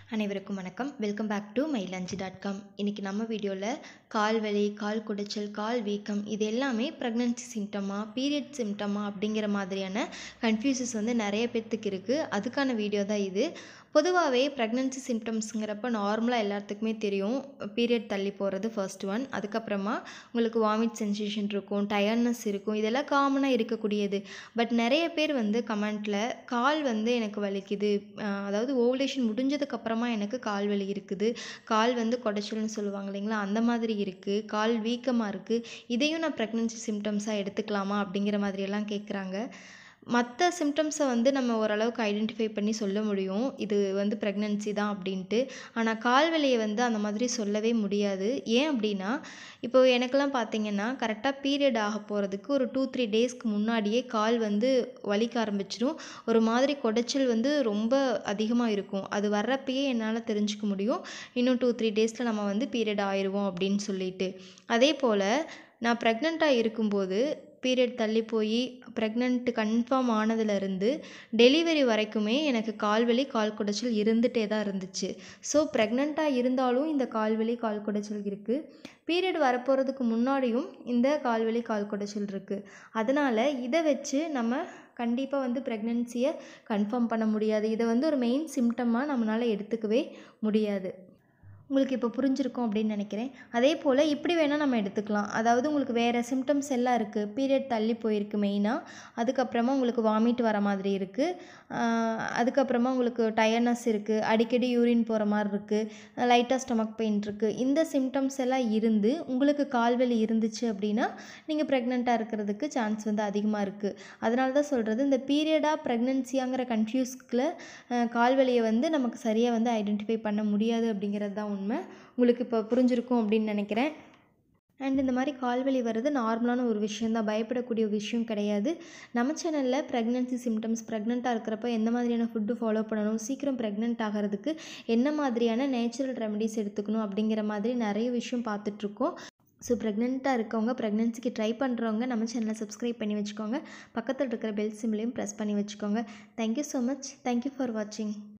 அனைவருக்கும் வணக்கம் welcome back to Mayilanji dot com இன்றைக்கி நம்ம வீடியோவில் கால் வலி கால் குடைச்சல் கால் வீக்கம் இது எல்லாமே ப்ரெக்னன்சி சிம்டமா பீரியட் சிம்டமா அப்படிங்கிற மாதிரியான கன்ஃபியூசஸ் வந்து நிறைய பேர்த்துக்கு இருக்குது அதுக்கான வீடியோ தான் இது பொதுவாகவே ப்ரெக்னன்சி சிம்டம்ஸுங்கிறப்ப நார்மலாக எல்லாத்துக்குமே தெரியும் பீரியட் தள்ளி போகிறது ஃபர்ஸ்ட் ஒன் அதுக்கப்புறமா உங்களுக்கு வாமிட் சென்சேஷன் இருக்கும் டயர்ட்னஸ் இருக்கும் இதெல்லாம் காமனாக இருக்கக்கூடியது பட் நிறைய பேர் வந்து கமெண்ட்டில் கால் வந்து எனக்கு வலிக்குது அஹ் அதாவது ஓவலேஷன் முடிஞ்சதுக்கப்புறமா எனக்கு கால் வலி இருக்குது கால் வந்து குடைச்சல்னு சொல்லுவாங்க இல்லைங்களா அந்த மாதிரி இருக்குது கால் வீக்கமாக இருக்குது இதையும் நான் ப்ரெக்னன்சி சிம்டம்ஸாக எடுத்துக்கலாமா அப்படிங்கிற மாதிரியெல்லாம் கேட்குறாங்க மற்ற சிம்டம்ஸை வந்து நம்ம ஓரளவுக்கு ஐடென்டிஃபை பண்ணி சொல்ல முடியும் இது வந்து ப்ரெக்னன்சி தான் அப்படின்ட்டு ஆனால் கால் வலியை வந்து அந்த மாதிரி சொல்லவே முடியாது ஏன் அப்படின்னா இப்போ எனக்கெல்லாம் பார்த்தீங்கன்னா கரெக்டாக பீரியட் ஆக போகிறதுக்கு ஒரு டூ த்ரீ டேஸ்க்கு முன்னாடியே கால் வந்து வலிக்க ஆரம்பிச்சிடும் ஒரு மாதிரி குடைச்சல் வந்து ரொம்ப அதிகமாக இருக்கும் அது வர்றப்பயே என்னால் தெரிஞ்சுக்க முடியும் இன்னும் டூ த்ரீ டேஸில் நம்ம வந்து பீரியட் ஆயிடுவோம் அப்படின்னு சொல்லிட்டு அதே போல் நான் ப்ரெக்னெண்ட்டாக இருக்கும்போது பீரியட் தள்ளி போய் ப்ரெக்னென்ட் கன்ஃபார்ம் ஆனதுலேருந்து டெலிவரி வரைக்குமே எனக்கு கால்வலி கால் குடைச்சல் இருந்துகிட்டே தான் இருந்துச்சு ஸோ ப்ரெக்னெண்ட்டாக இருந்தாலும் இந்த கால்வலி கால் குடைச்சல் இருக்குது பீரியட் வரப்போகிறதுக்கு முன்னாடியும் இந்த கால்வலி கால் குடைச்சல் இருக்குது அதனால் இதை வச்சு நம்ம கண்டிப்பாக வந்து ப்ரெக்னென்சியை கன்ஃபார்ம் பண்ண முடியாது இதை வந்து ஒரு மெயின் சிம்டமாக நம்மளால் எடுத்துக்கவே முடியாது உங்களுக்கு இப்போ புரிஞ்சிருக்கும் அப்படின்னு நினைக்கிறேன் அதே போல் இப்படி வேணால் நம்ம எடுத்துக்கலாம் அதாவது உங்களுக்கு வேறு சிம்டம்ஸ் எல்லாம் இருக்குது பீரியட் தள்ளி போயிருக்கு மெயினாக அதுக்கப்புறமா உங்களுக்கு வாமிட் வர மாதிரி இருக்குது அதுக்கப்புறமா உங்களுக்கு டயர்னஸ் இருக்குது அடிக்கடி யூரின் போகிற மாதிரி இருக்குது லைட்டாக ஸ்டொமக் பெயின் இருக்குது இந்த சிம்டம்ஸ் எல்லாம் இருந்து உங்களுக்கு கால்வலி இருந்துச்சு அப்படின்னா நீங்கள் ப்ரெக்னெண்ட்டாக இருக்கிறதுக்கு சான்ஸ் வந்து அதிகமாக இருக்குது அதனால தான் சொல்கிறது இந்த பீரியடாக ப்ரெக்னென்சியாங்கிற கன்ஃபியூஸ்கில் கால்வலியை வந்து நமக்கு சரியாக வந்து ஐடென்டிஃபை பண்ண முடியாது அப்படிங்கிறது தான் உண்மை உங்களுக்கு இப்போ புரிஞ்சிருக்கும் அப்படின்னு நினைக்கிறேன் அண்ட் இந்த மாதிரி கால்வலி வர்றது நார்மலான ஒரு விஷயம் தான் பயப்படக்கூடிய ஒரு விஷயம் கிடையாது நம்ம சேனலில் ப்ரெக்னன்சி சிம்டம்ஸ் ப்ரெக்னெண்ட்டாக இருக்கிறப்ப எந்த மாதிரியான ஃபுட்டு ஃபாலோ பண்ணணும் சீக்கிரம் ப்ரெக்னென்ட் ஆகிறதுக்கு என்ன மாதிரியான நேச்சுரல் ரெமடிஸ் எடுத்துக்கணும் அப்படிங்கிற மாதிரி நிறைய விஷயம் பார்த்துட்ருக்கோம் ஸோ ப்ரெக்னெண்ட்டாக இருக்கவங்க ப்ரெக்னென்சிக்கு ட்ரை பண்ணுறவங்க நம்ம சேனலை சப்ஸ்கிரைப் பண்ணி வச்சுக்கோங்க பக்கத்தில் இருக்கிற பெல் சிம்லையும் ப்ரெஸ் பண்ணி வச்சுக்கோங்க thank you so much thank you for வாட்சிங்